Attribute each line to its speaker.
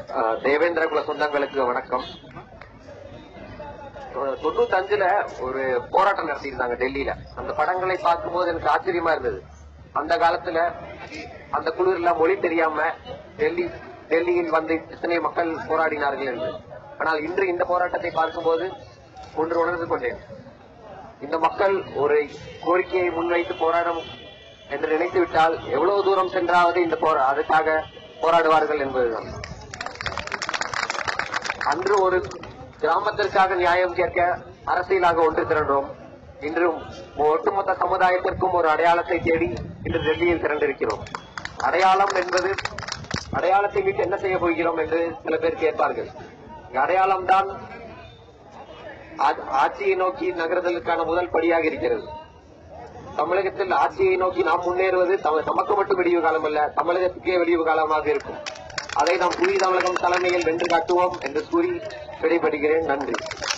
Speaker 1: அஹ், தேவேந்திர குல சொந்தங்களுக்கு வணக்கம் அஹ், தொண்ணூத்தஞ்சுல ஒரு போராட்டம் நடத்தியிருந்தாங்க டெல்லியில அந்த படங்களை பார்க்கும்போது எனக்கு ஆச்சரியமா இருந்தது அந்த காலத்துல அந்த குளிர்ல மொழி தெரியாம டெல்லி டெல்லியில் வந்து எத்தனை மக்கள் போராடினார்கள் என்று ஆனால் இன்று இந்த போராட்டத்தை பார்க்கும்போது ஒன்று உணர்ந்து கொண்டேன் இந்த மக்கள் ஒரு கோரிக்கையை முன்வைத்து போராடும் என்று நினைத்து விட்டால் எவ்வளவு தூரம் சென்றாவது இந்த போரா அதுக்காக போராடுவார்கள் என்பதுதான் அன்று ஒரு கிராமத்திற்காக நியாயம் கேட்க அரசியலாக ஒன்று திரண்டோம் இன்றும் ஒட்டுமொத்த சமுதாயத்திற்கும் ஒரு அடையாளத்தை தேடி இன்று டெல்லியில் திரண்டிருக்கிறோம் அடையாளம் என்பது அடையாளத்தை விட்டு என்ன செய்ய போகிறோம் என்று சில பேர் கேட்பார்கள் இந்த அடையாளம்தான் ஆ- ஆட்சியை நோக்கி நகர்தலுக்கான முதல் படியாக இருக்கிறது தமிழகத்தில் ஆட்சியை நோக்கி நாம் முன்னேறுவது தம- நமக்கு மட்டும் விடிவு காலம் அல்ல தமிழகத்துக்கே விடிவு காலமாக இருக்கும் அதை நாம் புதிய தமிழகம் தலைமையில் வென்று காட்டுவோம் என்று கூறி விடைபெறுகிறேன் நன்றி